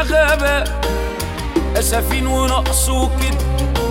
مالينا غابة أسفين ونقص وكده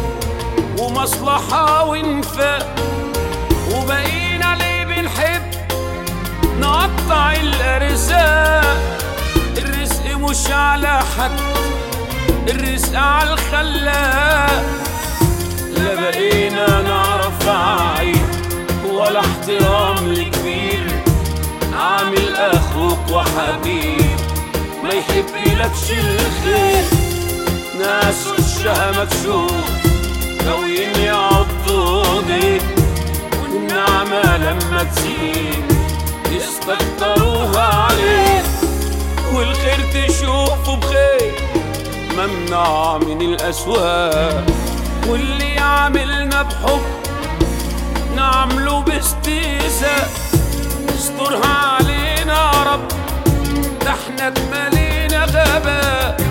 ومصلحة وانفاق وبقينا ليه بنحب نقطع الأرزاق الرزق مش على حد الرزق على الخلاق لا بقينا نعرف عيب ولا احترام لكبير عامل اخوك وحبيب ما يحبلكش الخير ناس وشها مكشوف ناويين يعضوا ديك والنعمة لما تزيد يستكتروها عليك والخير تشوفه بخير ممنوع من الأسواق واللي يعملنا بحب نعمله باستهزاء استرها علينا يا رب ده احنا اتملينا غباء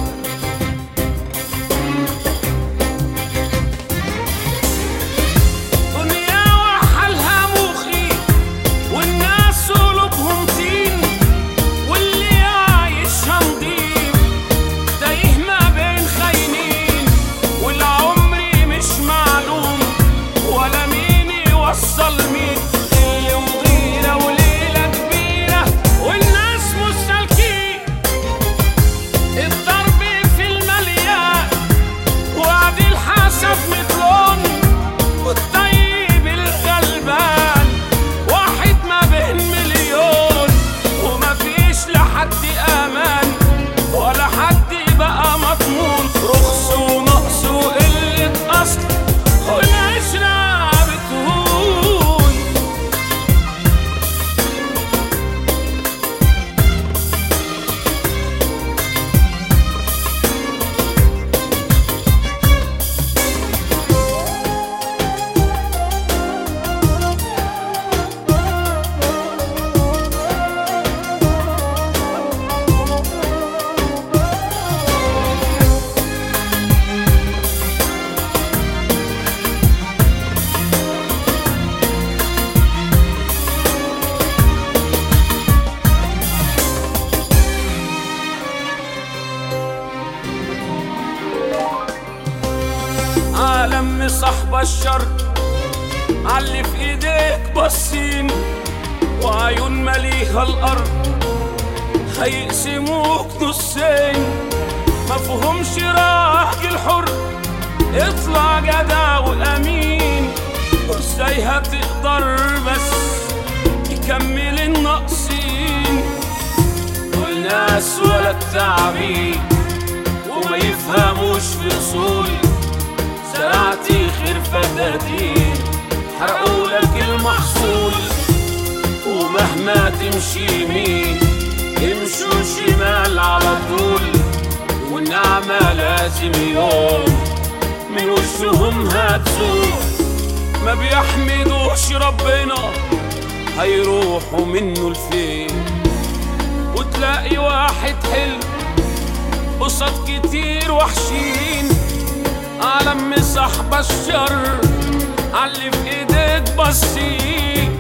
دنيا وحالها مخي والناس قلوبهم طين واللي عايشها نضيف تايه ما بين خاينين والعمر مش معلوم ولا مين يوصل مين اللي وغيرة وليلة كبيرة والناس مش سالكين الضرب في المليان وعد الحسب متلون والطيب الغلبان واحد ما بين مليون وما فيش لحد امان ولا حد بقى مضمون رخص ونقص وقلة اصل والعشرة بتهون عالم صاحب الشر علي في ايديك باصين وعيون مليها الارض هيقسموك نصين مفهومش راجل حر اطلع جدع وامين وازاي هتقدر بس يكمل الناقصين دول ناس ولا التعبين وما يفهموش في اصول زرعتي خير فدادين حرقوا لك المحصول ومهما تمشي يمين يمشوا شمال على طول والنعمة لازم يوم من وشهم هتزول ما بيحمدوش ربنا هيروحوا منه لفين وتلاقي واحد حلو قصاد كتير وحشين عالم صاحب الشر علي في ايديك بصين